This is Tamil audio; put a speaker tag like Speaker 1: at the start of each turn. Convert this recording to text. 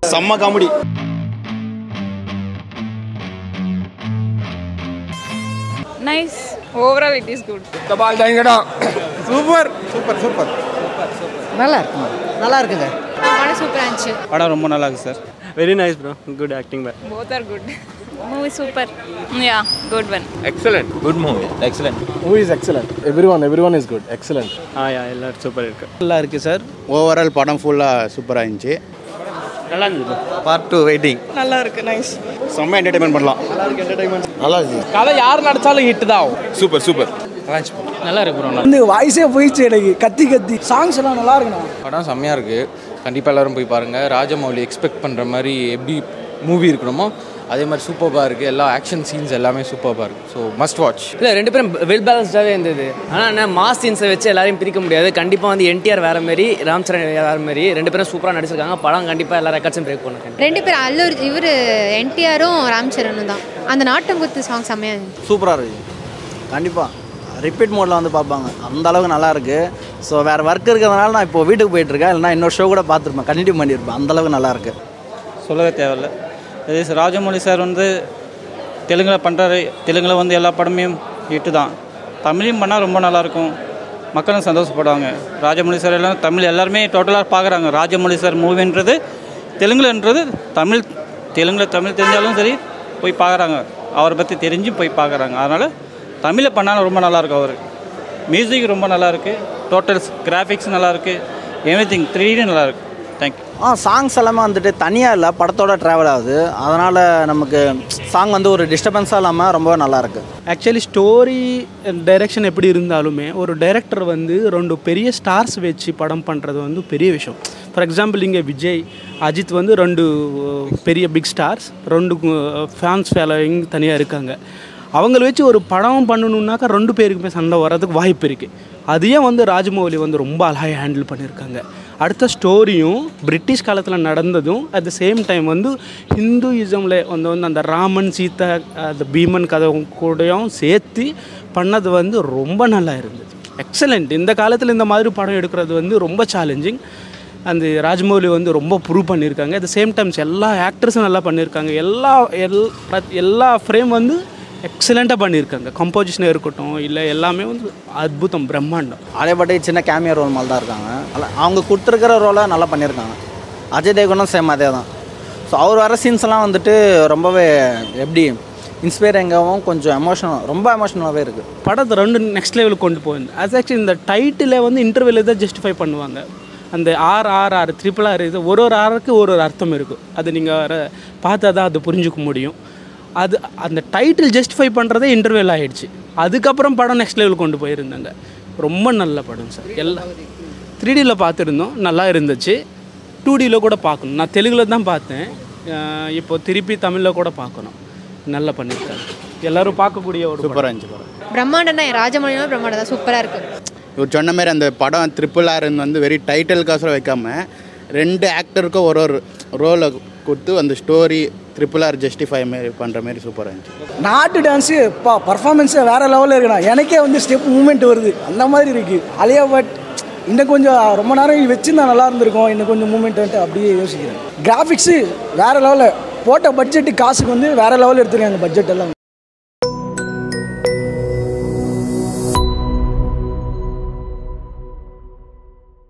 Speaker 1: செம்ம comedy
Speaker 2: nice overall it is good
Speaker 1: தபால் டைங்கடா சூப்பர் சூப்பர் சூப்பர்
Speaker 3: நல்லா இருக்குங்க நல்லா இருக்குங்க
Speaker 2: படம் சூப்பராக இருந்துச்சு
Speaker 4: படம் ரொம்ப நல்லா இருக்கு sir
Speaker 1: very nice bro good acting by
Speaker 2: both are good movie super ya good one
Speaker 1: excellent
Speaker 5: good movie excellent
Speaker 6: movie is excellent every one every one is good excellent
Speaker 1: ah ya எல்லாரும் சூப்பர் இருக்கு
Speaker 4: நல்லா இருக்கு சார்
Speaker 7: ஓவரால் படம் ஃபுல்லாக சூப்பராக இருந்துச்சு
Speaker 1: நல்லா இருந்தது
Speaker 5: பார்ட் டூ வெயிட்டிங்
Speaker 3: நல்லா இருக்கு நைஸ்
Speaker 1: செம்ம என்டர்டைன்மெண்ட் பண்ணலாம்
Speaker 7: நல்லா இருக்கு
Speaker 4: கதை யார் நடிச்சாலும் ஹிட் தான்
Speaker 1: சூப்பர் சூப்பர்
Speaker 4: நல்லா இருக்கு ப்ரோ
Speaker 3: வந்து வாய்ஸே போயிடுச்சு எனக்கு கத்தி கத்தி சாங்ஸ் எல்லாம் நல்லா இருக்குண்ணா
Speaker 8: படம் செம்மையாக இருக்குது கண்டிப்பாக எல்லாரும் போய் பாருங்கள் ராஜமௌலி எக்ஸ்பெக்ட் பண்ணுற மாதிரி எப்படி மூவி இருக்கணுமோ அதே மாதிரி சூப்பராக இருக்குது எல்லா ஆக்ஷன் சீன்ஸ் எல்லாமே சூப்பராக இருக்குது ஸோ மஸ்ட் வாட்ச்
Speaker 9: இல்லை ரெண்டு பேரும் வெல் பேலன்ஸ்டாகவே இருந்தது ஆனால் என்ன மாஸ் சீன்ஸை வச்சு எல்லாரையும் பிரிக்க முடியாது கண்டிப்பாக வந்து என்டிஆர் வேற மாதிரி ராம் சரண் வேற மாதிரி ரெண்டு பேரும் சூப்பராக நடிச்சிருக்காங்க படம் கண்டிப்பாக எல்லா ரெக்கார்ட்ஸும் பிரேக் பண்ணுங்க
Speaker 2: ரெண்டு பேர் அல்லூர் இவர் என்டிஆரும் ராம் சரணும் தான் அந்த நாட்டங்குத்து சாங் செம்மையாக இருந்துச்சு
Speaker 3: சூப்பராக இருக்கு கண்டிப்பாக ரிப்பீட் மோடில் வந்து பார்ப்பாங்க அந்த அளவுக்கு நல்லா இருக்கு ஸோ வேறு ஒர்க் இருக்கிறதுனால நான் இப்போ வீட்டுக்கு போயிட்டு இருக்கேன் இல்லைனா இன்னொரு ஷோ கூட பார்த்துருப்பேன் கண்டினியூ பண்ணியிருப்பேன் அந்த அளவுக்கு நல்லா இருக்கு
Speaker 4: சொல்லவே தேவையில்ல இது ராஜமௌலி சார் வந்து தெலுங்கில் பண்ணுறாரு தெலுங்கில் வந்து எல்லா படமையும் ஹிட்டு தான் தமிழையும் பண்ணால் ரொம்ப நல்லாயிருக்கும் மக்களும் சந்தோஷப்படுவாங்க ராஜமௌலி சார் எல்லாம் தமிழ் எல்லாருமே டோட்டலாக பார்க்குறாங்க ராஜமௌலி சார் மூவின்றது தெலுங்குலன்றது தமிழ் தெலுங்கில் தமிழ் தெரிஞ்சாலும் சரி போய் பார்க்குறாங்க அவரை பற்றி தெரிஞ்சும் போய் பார்க்குறாங்க அதனால் தமிழில் பண்ணாலும் ரொம்ப நல்லாயிருக்கும் அவர் மியூசிக் ரொம்ப நல்லாயிருக்கு டோட்டல்ஸ் கிராஃபிக்ஸ் நல்லாயிருக்கு எவ்ரி திங் த்ரீ நல்லாயிருக்கு தேங்க்யூ
Speaker 3: ஆ சாங்ஸ் எல்லாமே வந்துட்டு தனியாக இல்லை படத்தோட ட்ராவல் ஆகுது அதனால் நமக்கு சாங் வந்து ஒரு டிஸ்டர்பன்ஸாக இல்லாமல் ரொம்ப நல்லா இருக்கு
Speaker 10: ஆக்சுவலி ஸ்டோரி டைரெக்ஷன் எப்படி இருந்தாலுமே ஒரு டைரக்டர் வந்து ரெண்டு பெரிய ஸ்டார்ஸ் வச்சு படம் பண்ணுறது வந்து பெரிய விஷயம் ஃபார் எக்ஸாம்பிள் இங்கே விஜய் அஜித் வந்து ரெண்டு அஹ், பெரிய பிக் ஸ்டார்ஸ் ரெண்டு ஃபேன்ஸ் ஃபாலோவிங் தனியாக இருக்காங்க அவங்கள வச்சு ஒரு படம் பண்ணணுன்னாக்கா ரெண்டு பேருக்குமே சண்டை வர்றதுக்கு வாய்ப்பு இருக்குது அதையே வந்து ராஜமௌலி வந்து ரொம்ப அழகாக ஹேண்டில் பண்ணியிருக்காங்க அடுத்த ஸ்டோரியும் பிரிட்டிஷ் காலத்தில் நடந்ததும் அட் த சேம் டைம் வந்து ஹிந்துயிசமில் வந்து வந்து அந்த ராமன் சீதா அந்த பீமன் கதை கூடயும் சேர்த்து பண்ணது வந்து ரொம்ப நல்லா இருந்தது எக்ஸலண்ட் இந்த காலத்தில் இந்த மாதிரி படம் எடுக்கிறது வந்து ரொம்ப சேலஞ்சிங் அந்த ராஜமௌலி வந்து ரொம்ப ப்ரூவ் பண்ணியிருக்காங்க அட் த சேம் டைம்ஸ் எல்லா ஆக்டர்ஸும் நல்லா பண்ணியிருக்காங்க எல்லா எல் பிரத்- எல்லா ஃப்ரேம் வந்து எக்ஸலண்ட்டாக பண்ணியிருக்காங்க கம்போசிஷனாக இருக்கட்டும் இல்லை எல்லாமே வந்து அற்புதம் பிரம்மாண்டம்
Speaker 3: அதேபடி சின்ன கேமியோ ரோல் மாதிரி தான் இருக்காங்க அல்ல அவங்க கொடுத்துருக்கிற ரோலை நல்லா பண்ணியிருக்காங்க அஜய் தேவகனும் சேம் அதே தான் ஸோ அவர் வர சீன்ஸ் எல்லாம் வந்துட்டு ரொம்பவே எப்படி இன்ஸ்பைரிங்காகவும் கொஞ்சம் எமோஷனல் ரொம்ப எமோஷனலாகவே இருக்குது
Speaker 10: படத்தை ரெண்டு நெக்ஸ்ட் லெவலுக்கு கொண்டு போயிருந்தது அது ஆக்சுவலி இந்த டைட்டில் வந்து இன்டர்வியூவில் தான் ஜஸ்டிஃபை பண்ணுவாங்க அந்த R R R triple R இது ஒரு ஒரு ஆருக்கு ஒரு ஒரு அர்த்தம் இருக்கும் அது நீங்கள் பார்த்தா தான் அது புரிஞ்சுக்க முடியும் அது அந்த டைட்டில் ஜஸ்டிஃபை பண்ணுறதே இன்டர்வியூவில் ஆயிடுச்சு அதுக்கப்புறம் படம் நெக்ஸ்ட் லெவலுக்கு கொண்டு போயிருந்தாங்க ரொம்ப நல்ல படம் சார் எல்லாம் த்ரீ டியில் பார்த்துருந்தோம் நல்லா இருந்துச்சு டூ டியில் கூட பார்க்கணும் நான் தெலுங்கில் தான் பார்த்தேன் அஹ் இப்போ திருப்பி தமிழில் கூட பார்க்கணும் நல்லா பண்ணியிருக்காங்க எல்லாரும் பார்க்கக்கூடிய ஒரு படம்.
Speaker 7: சூப்பராக இருந்துச்சு படம்
Speaker 2: பிரம்மாண்டம் தான் ராஜமௌலியும் பிரம்மாண்டம் தான் சூப்பராக இருக்குது
Speaker 7: இவர் சொன்ன மாதிரி அந்த படம் ட்ரிபிள் ஆர்னு வந்து வெரி டைட்டிலுக்காசரம் வைக்காம ரெண்டு ஆக்டருக்கும் ஒரு ஒரு ரோலை கொடுத்து அந்த ஸ்டோரி ட்ரிபிள் ஆர் ஜஸ்டிஃபை மாரி பண்ணுற மாதிரி சூப்பராக இருந்துச்சு
Speaker 3: நாட்டு டான்ஸு பா பர்ஃபார்மன்ஸே வேறு லெவலில் இருக்குண்ணா எனக்கே வந்து ஸ்டெப் மூமெண்ட் வருது அந்த மாதிரி இருக்குது அலியா பட் இன்னும் கொஞ்சம் ரொம்ப நேரம் வச்சுருந்தா நல்லா இருந்திருக்கும் இன்னும் கொஞ்சம் மூமெண்ட் வந்துட்டு அப்படியே யோசிக்கிறேன் கிராஃபிக்ஸு வேறு லெவலில் போட்ட பட்ஜெட்டு காசுக்கு வந்து வேறு லெவலில் எடுத்துருக்காங்க பட்ஜெட் எல்லாம்